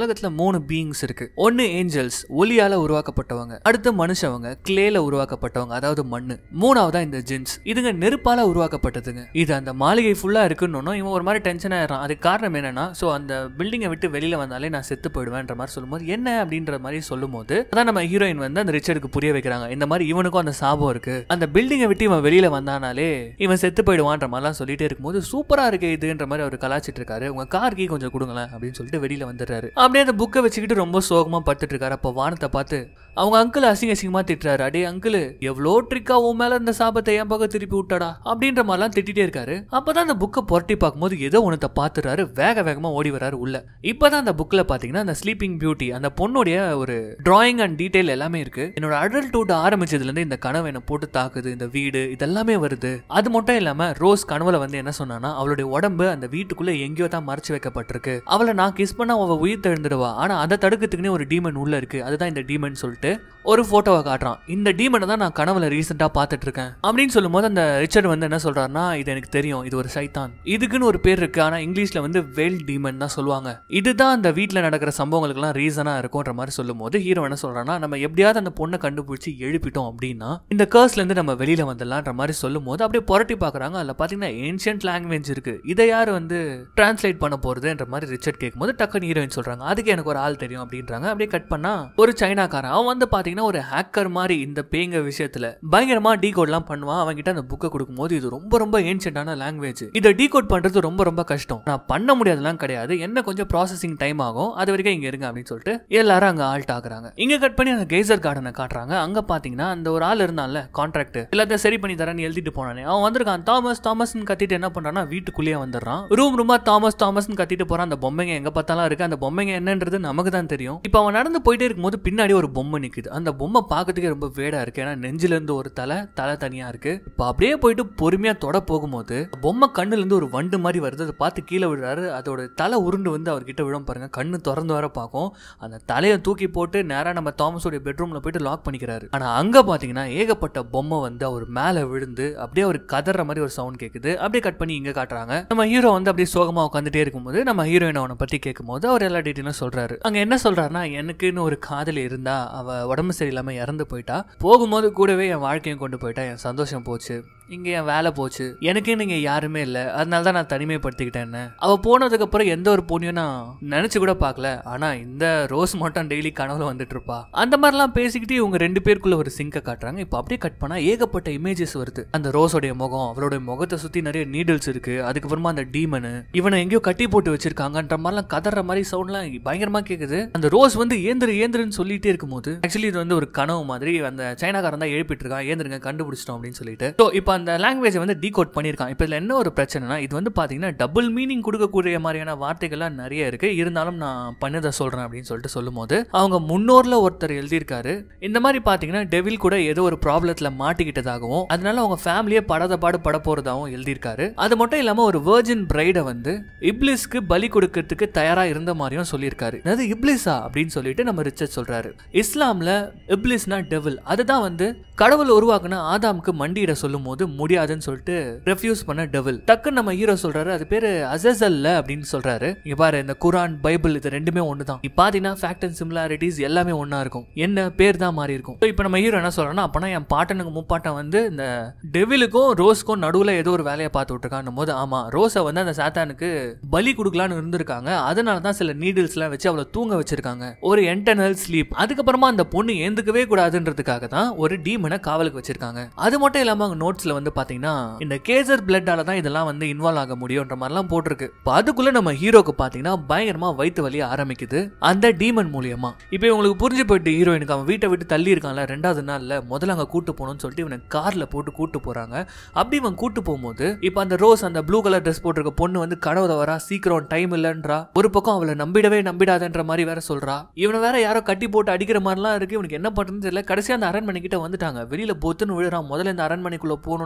மூணு பீயிங்ஸ் இருக்கு ஒன்னு ஏஞ்சல்ஸ் ஒலியால உருவாக்கப்பட்டவங்க அடுத்து மனுஷவங்க கிளேல உருவாக்கப்பட்டவங்க அதாவது மண்ணு மூணாவதா இந்த ஜின்ஸ் இதுங்க நெருப்பால உருவாக்கப்பட்டதுங்க இது அந்த மாளிகை ஃபுல்லா இருக்குன்னு இவன் ஒரு மாதிரி டென்ஷன் ஆயிடுறான் அதுக்கு காரணம் என்னன்னா சோ அந்த பில்டிங்கை விட்டு வெளியில வந்தாலே நான் செத்து போயிடுவேன்ற மாதிரி சொல்லும்போது என்ன அப்படின்ற மாதிரி சொல்லும்போது அதான் நம்ம ஹீரோயின் வந்து அந்த ரிச்சர்டுக்கு புரிய வைக்கிறாங்க இந்த மாதிரி இவனுக்கும் அந்த சாபம் இருக்கு அந்த பில்டிங்கை விட்டு இவன் வெளியில வந்தானாலே இவன் செத்து போயிடுவான்ற மாதிரிலாம் சொல்லிட்டே இருக்கும்போது சூப்பரா இருக்கு இதுன்ற மாதிரி அவர் கலாச்சிட்டு இருக்காரு உங்க கார் கீ கொஞ்சம் கொடுங்களேன் அப்படின்னு சொல்லிட்டு வெளியில வந்துடுறாரு அப்படியே அந்த புக்கை வச்சுக்கிட்டு ரொம்ப சோகமா படுத்துட்டு இருக்காரு அப்போ வானத்தை பார்த்து அவங்க அங்கிள் அசிங்க அசிங்கமா திட்டுறாரு அடே அங்கிள் எவ்வளோ ட்ரிக்கா உன் மேல இந்த சாபத்தை என் பக்கம் திருப்பி விட்டாடா அப்படின்ற மாதிரிலாம் திட்டிட்டே இருக்காரு அப்பதான் அந்த புக்கை புரட்டி பார்க்கும்போது ஏதோ ஒன்றத்தை பார்த்துறாரு வேக வேகமா ஓடி வராரு உள்ள இப்பதான் அந்த புக்ல பாத்தீங்கன்னா அந்த ஸ்லீப்பிங் பியூட்டி அந்த பொண்ணுடைய ஒரு டிராயிங் அண்ட் டீடைல் எல்லாமே இருக்கு என்னோட அடல்ட்ஹுட் ஆரம்பிச்சதுல இருந்து இந்த கனவு என்னை போட்டு தாக்குது இந்த வீடு இதெல்லாமே வருது அது மட்டும் இல்லாம ரோஸ் கனவுல வந்து என்ன சொன்னானா அவளுடைய உடம்பு அந்த வீட்டுக்குள்ள எங்கேயோ தான் மறைச்சு வைக்கப்பட்டிருக்கு அவளை நான் கிஸ் பண்ண அவ உயிர் தெழுந்துடுவா ஆனா அதை தடுக்கிறதுக்குன்னே ஒரு டீமன் உள்ள இருக்கு அதுதான் இந்த டீமன் சொல்லிட்டு ஒரு போட்டோவை காட்டுறான் இந்த டீமனை தான் நான் கனவுல ரீசெண்டா பார்த்துட்டு இருக்கேன் அப்படின்னு சொல்லும்போது அந்த ரிச்சர்ட் வந்து என்ன சொல்றாருன்னா இது எனக்கு தெரியும் இது ஒரு சைத்தான் இதுக்குன்னு ஒரு பேர் இருக்கு ஆனா இங்கிலீஷ்ல வந்து வேல் டீமன் தான் சொல்லுவாங்க இதுதான் அந்த வீட்டில் நடக்கிற சம்பவங்களுக்குலாம் ரீசனா இருக்கும்ன்ற மாதிரி சொல்லும்போது ஹீரோ என்ன சொல்றான்னா நம்ம எப்படியாவது அந்த பொண்ணை கண்டுபிடிச்சி எழுப்பிட்டோம் அப்படின்னா இந்த கர்ஸ்ல இருந்து நம்ம வெளியில வந்துடலாம்ன்ற மாதிரி சொல்லும் போது அப்படியே புரட்டி பாக்குறாங்க அதுல பாத்தீங்கன்னா ஏன்ஷியன்ட் லாங்குவேஜ் இருக்கு இதை யார் வந்து டிரான்ஸ்லேட் பண்ண போறதுன்ற மாதிரி ரிச்சர்ட் கேட்கும்போது டக்குன்னு ஹீரோயின் சொல்றாங்க அதுக்கு எனக்கு ஒரு ஆள் தெரியும் அப்படின்றாங்க அப்படியே கட் பண்ணா ஒரு சைனாக்காரன் அவன் வந்து பாத்தீங்கன்னா ஒரு ஹேக்கர் மாதிரி இந்த பேங்க விஷயத்துல பயங்கரமா டீ கோட்லாம் பண்ணுவான் அவன் கிட்ட அந்த புக்கை கொடுக்கும்போது இது ரொம்ப ரொம்ப ஏன்ஷியன்டான லாங்குவேஜ் இதை டீ கோட் பண்றது ரொம்ப ரொம்ப கஷ்டம் நான் பண்ண முடியாதெல்லாம் கிடையாது என்ன கொஞ்சம் ப்ராசஸிங் டைம் ஆகும் அது வரைக்கும் இங்க இருங்க அப்படின்னு சொல்லிட்டு எல்லாரும் அங்க ஆல்ட் ஆகுறாங்க இங்க கட் பண்ணி அந்த கேசர் கார்டனை காட்டுறாங்க அங்க பாத்தீங்கன்னா அந்த ஒரு ஆள் இருந்தான்ல கான்ட்ராக்ட் எல்லாத்தையும் சரி பண்ணி தரேன்னு எழுதிட்டு போனானே அவன் வந்திருக்கான் தாமஸ் தாமஸ்னு கத்திட்டு என்ன பண்றான்னா வீட்டுக்குள்ளேயே வந்துடுறான் ரூம் ரூமா தாமஸ் தாமஸ்னு கத்திட்டு போறான் அந்த பொம்மைங்க எங்க பார்த்தாலும் இருக்கு அந்த பொம்மைங்க என்னன்றது நமக்கு தான் தெரியும் இப்போ அவன் நடந்து போயிட்டே இருக்கும்போது பின்னாடி ஒரு பொம்மை நிக்குது அந்த பொம்மை பார்க்கறதுக்கே ரொம்ப வேடா இருக்கு ஏன்னா நெஞ்சில இருந்து ஒரு தலை தலை தனியா இருக்கு இப்போ அப்படியே போயிட்டு பொறுமையா தொட போகும்போது பொம்மை கண்ணுல இருந்து ஒரு வண்டு மாதிரி வருது அதை பார்த்து கீழே விடுறாரு அதோட தலை உருண்டு வந்து அவர்கிட்ட விழும் பாருங்க கண்ணு திறந்து வர பார்க்கும் அந்த தலையை தூக்கி போட்டு நேரா நம்ம தாமஸோட பெட்ரூம்ல போயிட்டு லாக் பண்ணிக்கிறாரு ஆனா அங்க பாத்தீங்கன்னா ஏகப்பட்ட பொம்மை வந்து அவர் மேல விழுந்து அப்படியே ஒரு கதற மாதிரி ஒரு சவுண்ட் கேக்குது அப்படியே கட் பண்ணி இங்க காட்டுறாங்க நம்ம ஹீரோ வந்து அப்படியே சோகமா உட்காந்துட்டே இருக்கும்போது நம்ம ஹீரோயின் அவனை பத்தி கேட்கும்போது அவர் எல்லா டீட்டெயிலும் சொல்றாரு அங்க என்ன சொல்றாருன்னா எனக்குன்னு ஒரு காதலி இருந்தா அவ உடம்பு சரியில்லாம இறந்து போயிட்டா போகும்போது கூடவே என் வாழ்க்கையும் கொண்டு போயிட்டா என் சந்தோஷம் போச்சு இங்க என் வேலை போச்சு எனக்கு நீங்க யாருமே இல்லை அதனால தான் நான் தனிமைப்படுத்திக்கிட்டேன் அவ போனதுக்கு அப்புறம் எந்த ஒரு பொண்ணையும் நான் நினைச்சு கூட பார்க்கல ஆனா இந்த ரோஸ் மட்டும் டெய்லி கனவுல வந்துட்டு இருப்பா அந்த மாதிரிலாம் பேசிக்கிட்டு இவங்க ரெண்டு பேருக்குள்ள ஒரு சிங்கை காட்டுறாங்க இப்போ அப்படியே கட் பண்ணா ஏகப்பட்ட இமேஜஸ் வருது அந்த ரோஸோடைய முகம் அவளுடைய முகத்தை சுத்தி நிறைய நீடில்ஸ் இருக்கு அதுக்கப்புறமா அந்த டீமனு இவனை எங்கேயோ கட்டி போட்டு வச்சிருக்காங்கன்ற மாதிரிலாம் கதற மாதிரி சவுண்ட்லாம் பயங்கரமா கேக்குது அந்த ரோஸ் வந்து ஏந்திரு ஏந்திருன்னு சொல்லிட்டே இருக்கும்போது ஆக்சுவலி இது வந்து ஒரு கனவு மாதிரி அந்த சைனாக்காரன் தான் எழுப்பிட்டு இருக்கான் ஏந்திருங்க கண்டுபிடிச்சிட்டோம் அப்படின்னு சொல்லிட்டு ஸோ இப்போ அந்த லாங்குவேஜை வந்து டீகோட் பண்ணியிருக்கான் இப்போ இதில் என்ன ஒரு பிரச்சனைனா இது வந்து பார்த்தீங்கன்னா டபுள் மீனிங் கொடுக்கக்கூடிய மாதிரியான வார்த்தைகள்லாம் நிறைய இருக்கு இருந்தாலும் நான் பண்ணதை சொல்றேன் அப்படின்னு சொல்லிட்டு சொல்லும்போது அவங்க முன்னோர்ல ஒருத்தர் எழுதியிருக்காரு இந்த மாதிரி பார்த்தீங்கன்னா டெவில் கூட ஏதோ ஒரு ப்ராப்ளத்தில் மாட்டிக்கிட்டதாகவும் அதனால அவங்க ஃபேமிலியே படாத பாடு பட போறதாகவும் எழுதியிருக்காரு அது மட்டும் இல்லாம ஒரு வேர்ஜின் பிரைடை வந்து இப்ளிஸ்க்கு பலி கொடுக்கறதுக்கு தயாரா இருந்த மாதிரியும் சொல்லியிருக்காரு அது இப்ளிஸா அப்படின்னு சொல்லிட்டு நம்ம ரிச்சர்ட் சொல்றாரு இஸ்லாம்ல இப்ளிஸ்னா டெவில் அதுதான் வந்து கடவுள் உருவாக்குன ஆதாமுக்கு மண்டியிட சொல்லும் போது முடியாதுன்னு சொல்லிட்டு ரெஃப்யூஸ் பண்ண டெவில் டக்குன்னு நம்ம ஹீரோ சொல்றாரு அது பேரு அசசல்ல அப்படின்னு சொல்றாரு இங்க பாரு இந்த குரான் பைபிள் இது ரெண்டுமே ஒன்று தான் இப்போ பார்த்தீங்கன்னா ஃபேக்ட் அண்ட் சிமிலாரிட்டிஸ் எல்லாமே ஒன்றா இருக்கும் என்ன பேர் தான் மாறி இருக்கும் இப்போ நம்ம ஹீரோ என்ன சொல்றேன்னா அப்பனா என் பாட்டனுக்கு முப்பாட்டன் வந்து இந்த டெவிலுக்கும் ரோஸ்க்கும் நடுவில் ஏதோ ஒரு வேலையை பார்த்து விட்டுருக்கான் போது ஆமா ரோஸை வந்து அந்த சாத்தானுக்கு பலி கொடுக்கலான்னு இருந்திருக்காங்க அதனால தான் சில நீடில்ஸ்லாம் வச்சு அவளை தூங்க வச்சிருக்காங்க ஒரு என்டர்னல் ஸ்லீப் அதுக்கப்புறமா அந்த பொண்ணு ஏந்துக்கவே கூடாதுன்றதுக்காக தான் ஒரு டீமனை காவலுக்கு வச்சிருக்காங்க அது மட்டும் இல்லாம அவங்க நோட்ஸ்ல வந்து பாத்தீங்கன்னா இந்த கேசர் பிளட்டால தான் இதெல்லாம் வந்து இன்வால்வ் ஆக முடியும்ன்ற மாதிரிலாம் போட்டிருக்கு இப்போ அதுக்குள்ள நம்ம ஹீரோக்கு பாத்தீங்கன்னா பயங்கரமா வயிற்று வலி ஆரம்பிக்குது அந்த டீமன் மூலியமா இப்போ இவங்களுக்கு புரிஞ்சு போயிட்டு ஹீரோயினுக்கு அவன் வீட்டை விட்டு தள்ளி இருக்கான்ல ரெண்டாவது நாள்ல முதல்ல அங்க கூட்டு போகணும்னு சொல்லிட்டு இவனை கார்ல போட்டு கூட்டு போறாங்க அப்படி இவன் கூட்டு போகும்போது இப்போ அந்த ரோஸ் அந்த ப்ளூ கலர் ட்ரெஸ் போட்டிருக்க பொண்ணு வந்து கனவுல வரா சீக்கிரம் டைம் இல்லைன்றா ஒரு பக்கம் அவளை நம்பிடவே நம்பிடாதன்ற மாதிரி வேற சொல்றா இவனை வேற யாரோ கட்டி போட்டு அடிக்கிற மாதிரிலாம் இருக்கு இவனுக்கு என்ன பண்றதுன்னு தெரியல கடைசியா அந்த அரண்மனை கிட்ட வந்துட்டாங்க வெளியில பொத்துன்னு விழுறான் முதல்ல இந்த அரண்மனைக்குள்ள போகணும்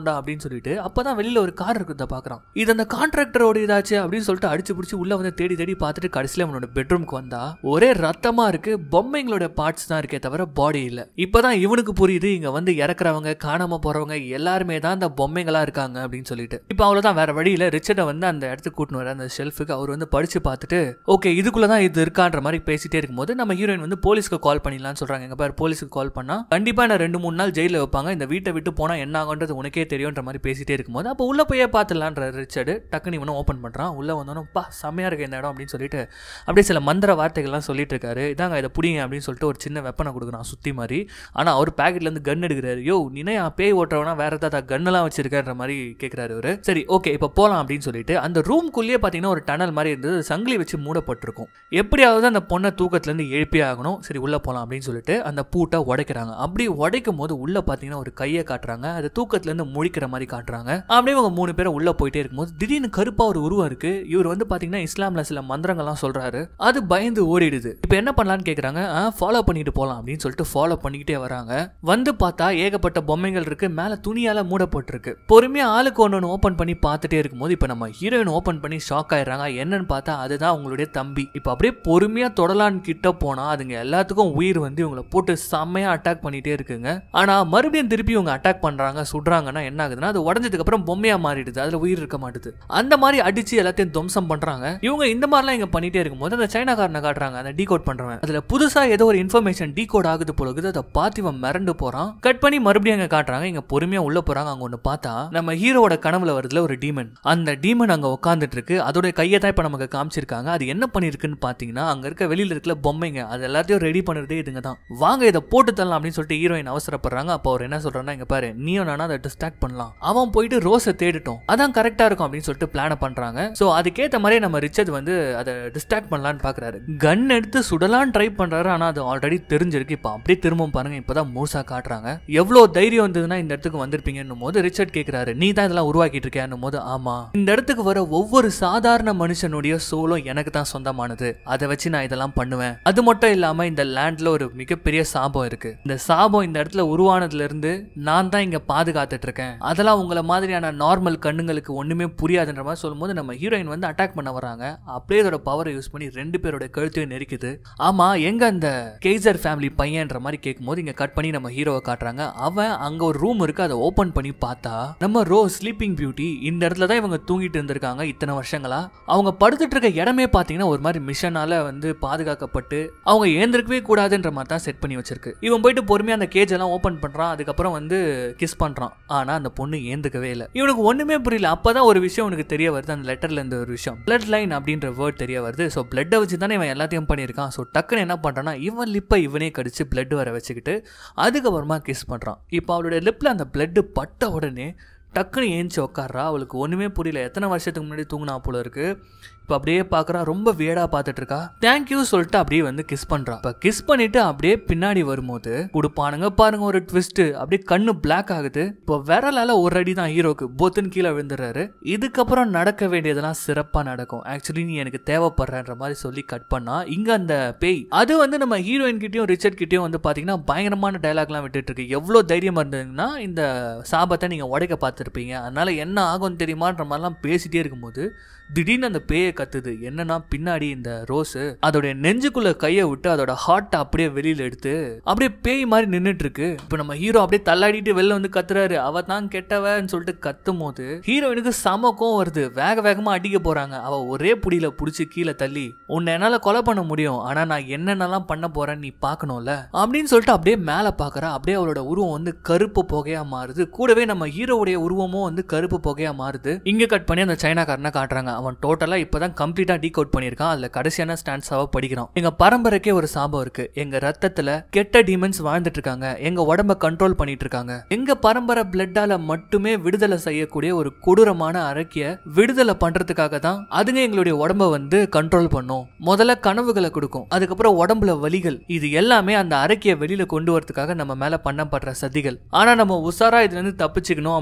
போறோம்டா அப்படின்னு சொல்லிட்டு அப்பதான் வெளியில ஒரு கார் இருக்கிறத பாக்குறான் இது அந்த கான்ட்ராக்டரோட இதாச்சு அப்படின்னு சொல்லிட்டு அடிச்சு பிடிச்சி உள்ள வந்து தேடி தேடி பார்த்துட்டு கடைசியில அவனோட பெட்ரூம்க்கு வந்தா ஒரே ரத்தமா இருக்கு பொம்மைங்களோட பார்ட்ஸ் தான் இருக்கே தவிர பாடி இல்ல இப்பதான் இவனுக்கு புரியுது இங்க வந்து இறக்குறவங்க காணாம போறவங்க எல்லாருமே தான் அந்த பொம்மைங்களா இருக்காங்க அப்படின்னு சொல்லிட்டு இப்போ அவ்வளவுதான் வேற வழியில ரிச்சர்டை வந்து அந்த இடத்துக்கு கூட்டின்னு வர அந்த ஷெல்ஃபுக்கு அவர் வந்து படிச்சு பார்த்துட்டு ஓகே இதுக்குள்ள தான் இது இருக்கான்ற மாதிரி பேசிட்டே இருக்கும்போது நம்ம ஹீரோயின் வந்து போலீஸ்க்கு கால் பண்ணிடலாம்னு சொல்றாங்க எங்க பேர் போலீஸ்க்கு கால் பண்ணா கண்டிப்பா நான் ரெண்டு மூணு நாள் ஜெயில வைப்பாங்க இந்த வீட்டை விட்டு போனா என்ன ஆகுன்றது உனக்கே தெரியும்ன்ற மாதிரி பேசிட்டே இருக்கும்போது அப்போ உள்ள போய் பார்த்துலான்ற ரிச்சர்டு டக்குனு இவனும் ஓப்பன் பண்றான் உள்ள வந்தோன்னு பா செம்மையா இருக்கு இந்த இடம் அப்படின்னு சொல்லிட்டு அப்படியே சில மந்திர வார்த்தைகள்லாம் சொல்லிட்டு இருக்காரு இதாங்க இதை புடிங்க அப்படின்னு சொல்லிட்டு ஒரு சின்ன வெப்பனை கொடுக்குறான் சுத்தி மாதிரி ஆனா அவர் பாக்கெட்ல இருந்து கன் எடுக்கிறாரு யோ நீனே பேய் ஓட்டுறவனா வேற ஏதாவது கன்னெல்லாம் வச்சிருக்கான்ற மாதிரி கேட்கிறாரு அவரு சரி ஓகே இப்போ போலாம் அப்படின்னு சொல்லிட்டு அந்த ரூம்குள்ளேயே பார்த்தீங்கன்னா ஒரு டனல் மாதிரி இருந்தது சங்கிலி வச்சு மூடப்பட்டிருக்கும் எப்படியாவது அந்த பொண்ணை தூக்கத்துலேருந்து எழுப்பி ஆகணும் சரி உள்ள போலாம் அப்படின்னு சொல்லிட்டு அந்த பூட்டை உடைக்கிறாங்க அப்படி உடைக்கும் போது உள்ள பார்த்தீங்கன்னா ஒரு கையை காட்டுறாங்க அது தூக்கத்துலேருந்து முழிக்கிற மாதிரி காட்டுறாங்க அப்படியே அவங்க மூணு பேரும் உள்ள போயிட்டே இருக்கும்போது திடீர்னு கருப்பா ஒரு உருவம் இருக்கு இவர் வந்து பார்த்தீங்கன்னா இஸ்லாம்ல சில மந்திரங்கள்லாம் சொல்றாரு அது பயந்து ஓடிடுது இப்போ என்ன பண்ணலான்னு கேட்குறாங்க ஃபாலோ பண்ணிட்டு போகலாம் அப்படின்னு சொல்லிட்டு ஃபாலோ பண்ணிக்கிட்டே வராங்க வந்து பார்த்தா ஏகப்பட்ட பொம்மைகள் இருக்கு மேலே துணியால மூடப்பட்டிருக்கு பொறுமையா ஆளுக்கு ஒன்று ஒன்று ஓப்பன் பண்ணி பார்த்துட்டே இருக்கும்போது இப்போ நம்ம ஹீரோயின் ஓப்பன் பண்ணி ஷாக் ஆயிடுறாங்க என்னன்னு பார்த்தா அதுதான் அவங்களுடைய தம்பி இப்போ அப்படியே பொறுமையா தொடலான்னு கிட்ட போனா அதுங்க எல்லாத்துக்கும் உயிர் வந்து இவங்களை போட்டு செம்மையா அட்டாக் பண்ணிட்டே இருக்குங்க ஆனா மறுபடியும் திருப்பி இவங்க அட்டாக் பண்றாங்க சுடுறாங்கன்னா என்ன ஆகுதுன்னா அது உடஞ்சதுக்கு அப்புறம் பொம்மையா மாறிடுது அதுல உயிர் இருக்க மாட்டுது அந்த மாதிரி அடிச்சு எல்லாத்தையும் துவம்சம் பண்றாங்க இவங்க இந்த மாதிரிலாம் இங்க பண்ணிட்டே இருக்கும்போது அந்த சைனாக்காரனை காட்டுறாங்க அந்த டீகோட் பண்றவன் அதுல புதுசா ஏதோ ஒரு இன்ஃபர்மேஷன் டீகோட் ஆகுது போல இருக்குது அதை பார்த்து இவன் மிரண்டு போறான் கட் பண்ணி மறுபடியும் அங்க காட்டுறாங்க இங்க பொறுமையா உள்ள போறாங்க அங்க ஒண்ணு பார்த்தா நம்ம ஹீரோவோட கனவுல வருதுல ஒரு டீமன் அந்த டீமன் அங்க உட்காந்துட்டு இருக்கு அதோட கையை தான் இப்ப நமக்கு காமிச்சிருக்காங்க அது என்ன பண்ணிருக்குன்னு பாத்தீங்கன்னா அங்க இருக்க வெளியில இருக்கல பொம்மைங்க அது எல்லாத்தையும் ரெடி பண்ணுறதே இதுங்க தான் வாங்க இதை போட்டு தரலாம் அப்படின்னு சொல்லிட்டு ஹீரோயின் அவசரப்படுறாங்க அப்போ அவர் என்ன சொல்றாருன்னா இங்க பாரு நீயும் நானும் அதை டிஸ்ட்ராக்ட் பண்ணலாம் அவன் போயிட்டு ரோஸை தேடிட்டோம் அதான் கரெக்டா இருக்கும் அப்படின்னு சொல்லிட்டு பிளான பண்றாங்க சோ அதுக்கேத்த மாதிரியே நம்ம ரிச்சர்ட் வந்து அதை டிஸ்ட்ராக்ட் பண்ணலாம்னு பாக்குறாரு கன் எடுத்து சுடலான்னு ட்ரை பண்றாரு ஆனா அது ஆல்ரெடி தெரிஞ்சிருக்கு இப்போ அப்படியே திரும்பவும் பாருங்க இப்பதான் மூசா காட்டுறாங்க எவ்வளவு தைரியம் வந்ததுன்னா இந்த இடத்துக்கு வந்திருப்பீங்கன்னும் போது ரிச்சர்ட் கேக்குறாரு நீ தான் இதெல்லாம் உருவாக்கிட்டு இருக்கியான்னும் போது ஆமா இந்த இடத்துக்கு வர ஒவ்வொரு சாதாரண மனுஷனுடைய சோலும் எனக்கு தான் சொந்தமானது அதை வச்சு நான் இதெல்லாம் பண்ணுவேன் அது மட்டும் இல்லாம இந்த லேண்ட்ல ஒரு மிகப்பெரிய சாபம் இருக்கு இந்த சாபம் இந்த இடத்துல உருவானதுல இருந்து நான் தான் இங்க பாதுகாத்துட்டு இருக்கேன் அதெல்லாம் உங்களை மாதிரியான நார்மல் கண்ணுங்களுக்கு ஒண்ணுமே புரியாதுன்ற மாதிரி சொல்லும்போது நம்ம ஹீரோயின் வந்து அட்டாக் பண்ண வராங்க அப்படியே இதோட பவரை யூஸ் பண்ணி ரெண்டு பேரோட கழுத்தையும் நெரிக்குது ஆமா எங்க அந்த கேசர் ஃபேமிலி பையன்ற மாதிரி கேட்கும்போது இங்க கட் பண்ணி நம்ம ஹீரோவை காட்டுறாங்க அவன் அங்க ஒரு ரூம் இருக்கு அதை ஓபன் பண்ணி பார்த்தா நம்ம ரோ ஸ்லீப்பிங் பியூட்டி இந்த இடத்துல தான் இவங்க தூங்கிட்டு இருந்திருக்காங்க இத்தனை வருஷங்களா அவங்க படுத்துட்டு இருக்க இடமே பாத்தீங்கன்னா ஒரு மாதிரி மிஷனால வந்து பாதுகாக்கப்பட்டு அவங்க ஏந்திருக்கவே கூடாதுன்ற மாதிரி தான் செட் பண்ணி வச்சிருக்கு இவன் போயிட்டு பொறுமையா அந்த கேஜ் எல்லாம் ஓபன் பண்றான் அதுக்கப்புறம் வந்து கிஸ் பண்றான் ஆனா அந்த பொண்ணு ஏந்துக்கவே இல்லை இவனுக்கு ஒண்ணுமே புரியல அப்பதான் ஒரு விஷயம் உனக்கு தெரிய வருது அந்த லெட்டர்ல இருந்து ஒரு விஷயம் பிளட் லைன் அப்படின்ற வேர்ட் தெரிய வருது ஸோ பிளட்டை வச்சு தானே இவன் எல்லாத்தையும் பண்ணியிருக்கான் ஸோ டக்குன்னு என்ன பண்றான்னா இவன் லிப்பை இவனே கடிச்சு பிளட் வர வச்சுக்கிட்டு அதுக்கப்புறமா கிஸ் பண்றான் இப்போ அவளுடைய லிப்ல அந்த பிளட் பட்ட உடனே டக்குன்னு ஏஞ்சி உட்கார்றா அவளுக்கு ஒன்றுமே புரியல எத்தனை வருஷத்துக்கு முன்னாடி தூங்கினா போல இருக்கு இப்போ அப்படியே பார்க்குறா ரொம்ப வியடா பார்த்துட்டு இருக்கா தேங்க்யூ சொல்லிட்டு அப்படியே வந்து கிஸ் பண்ணுறா இப்போ கிஸ் பண்ணிட்டு அப்படியே பின்னாடி வரும்போது கொடுப்பானுங்க பாருங்க ஒரு ட்விஸ்ட் அப்படியே கண்ணு பிளாக் ஆகுது இப்போ விரலால ஒரு அடி தான் ஹீரோக்கு பொத்துன்னு கீழே விழுந்துடுறாரு இதுக்கப்புறம் நடக்க வேண்டியதெல்லாம் சிறப்பாக நடக்கும் ஆக்சுவலி நீ எனக்கு தேவைப்படுறன்ற மாதிரி சொல்லி கட் பண்ணா இங்க அந்த பேய் அது வந்து நம்ம ஹீரோயின் கிட்டயும் ரிச்சர்ட் கிட்டயும் வந்து பாத்தீங்கன்னா பயங்கரமான டைலாக்லாம் விட்டுட்டு இருக்கு எவ்வளோ தைரியமா இருந்ததுன்னா இந்த சாபத்தை நீங்க உடைக்க பார்த்துருப்பீங்க அதனால என்ன ஆகும் தெரியுமான்ற மாதிரிலாம் பேசிட்டே இருக்கும்போது திடீர்னு அந்த பேயை கத்துது என்னன்னா பின்னாடி இந்த ரோஸு அதோடைய நெஞ்சுக்குள்ள கையை விட்டு அதோட ஹார்ட்டை அப்படியே வெளியில எடுத்து அப்படியே பேய் மாதிரி நின்றுட்டு இருக்கு இப்போ நம்ம ஹீரோ அப்படியே தள்ளாடிட்டு வெளில வந்து கத்துறாரு அவ தான் கெட்டவன்னு சொல்லிட்டு கத்தும் போது ஹீரோயினுக்கு சமக்கம் வருது வேக வேகமா அடிக்க போறாங்க அவ ஒரே புடியில புடிச்சு கீழே தள்ளி உன்னை என்னால கொலை பண்ண முடியும் ஆனா நான் என்னென்னலாம் பண்ண போறேன்னு நீ பார்க்கணும்ல அப்படின்னு சொல்லிட்டு அப்படியே மேல பாக்குறா அப்படியே அவளோட உருவம் வந்து கருப்பு புகையா மாறுது கூடவே நம்ம ஹீரோவுடைய உருவமும் வந்து கருப்பு புகையா மாறுது இங்க கட் பண்ணி அந்த சைனாக்காரனை காட்டுறாங்க அவன் டோட்டலா இப்பதான் கம்ப்ளீட்டா டீ கோட் பண்ணியிருக்கான் அதுல கடைசியான ஸ்டான்ஸாவை படிக்கிறான் எங்க பரம்பரைக்கே ஒரு சாபம் இருக்கு எங்க ரத்தத்துல கெட்ட டீமன்ஸ் வாழ்ந்துட்டு இருக்காங்க எங்க உடம்ப கண்ட்ரோல் பண்ணிட்டு இருக்காங்க எங்க பரம்பரை பிளட்டால மட்டுமே விடுதலை செய்யக்கூடிய ஒரு கொடூரமான அரக்கிய விடுதலை பண்றதுக்காக தான் அதுங்க எங்களுடைய உடம்ப வந்து கண்ட்ரோல் பண்ணும் முதல்ல கனவுகளை கொடுக்கும் அதுக்கப்புறம் உடம்புல வலிகள் இது எல்லாமே அந்த அரக்கிய வெளியில கொண்டு வரதுக்காக நம்ம மேல பண்ணப்படுற சதிகள் ஆனா நம்ம உசாரா இதுல இருந்து தப்பிச்சுக்கணும் அப்படி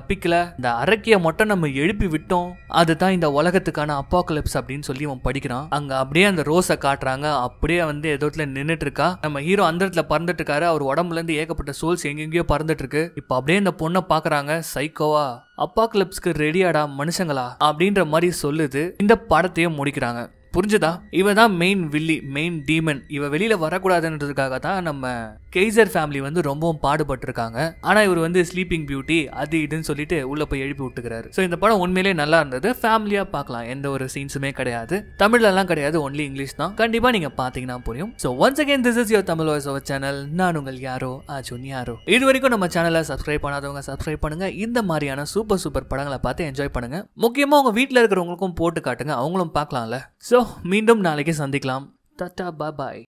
தப்பிக்கல இந்த அரக்கிய மட்டும் நம்ம எழுப்பி விட்டோம் அதுதான் இந்த உலகத்துக்கான அப்பாக்கலிப்ஸ் அப்படின்னு சொல்லி அவன் படிக்கிறான் அங்க அப்படியே அந்த ரோஸை காட்டுறாங்க அப்படியே வந்து எதோத்துல நின்னுட்டு இருக்கா நம்ம ஹீரோ அந்த இடத்துல பறந்துட்டு இருக்காரு அவர் உடம்புல இருந்து ஏகப்பட்ட சோல்ஸ் எங்கெங்கயோ பறந்துட்டு இருக்கு இப்போ அப்படியே இந்த பொண்ணை பாக்குறாங்க சைக்கோவா அப்பாக்கலிப்ஸ்க்கு ரெடியாடா மனுஷங்களா அப்படின்ற மாதிரி சொல்லுது இந்த படத்தையே முடிக்கிறாங்க புரிஞ்சுதா இவ தான் மெயின் வில்லி மெயின் டீமன் இவ வெளியில வரக்கூடாதுன்றதுக்காக தான் நம்ம கெய்சர் ஃபேமிலி வந்து ரொம்பவும் பாடுபட்டிருக்காங்க ஆனா இவர் வந்து ஸ்லீப்பிங் பியூட்டி அது இதுன்னு சொல்லிட்டு உள்ள போய் எழுப்பி விட்டுக்கிறாரு ஸோ இந்த படம் உண்மையிலேயே நல்லா இருந்தது ஃபேமிலியா பார்க்கலாம் எந்த ஒரு சீன்ஸுமே கிடையாது தமிழ்ல எல்லாம் கிடையாது ஒன்லி இங்கிலீஷ் தான் கண்டிப்பா நீங்க பாத்தீங்கன்னா புரியும் so once again this is your Tamil voice our channel நான் உங்கள் யாரோ அஜுன் யாரோ இது வரைக்கும் நம்ம சேனலை சப்ஸ்கிரைப் பண்ணாதவங்க சப்ஸ்கிரைப் பண்ணுங்க இந்த மாதிரியான சூப்பர் சூப்பர் படங்களை பார்த்து என்ஜாய் பண்ணுங்க முக்கியமா உங்க வீட்டில் இருக்கிறவங்களுக்கும் போட்டு காட்டுங்க அவங்களும் பார்க்கலாம்ல ஸோ மீண்டும் நாளைக்கு சந்திக்கலாம் தட்டா பாய்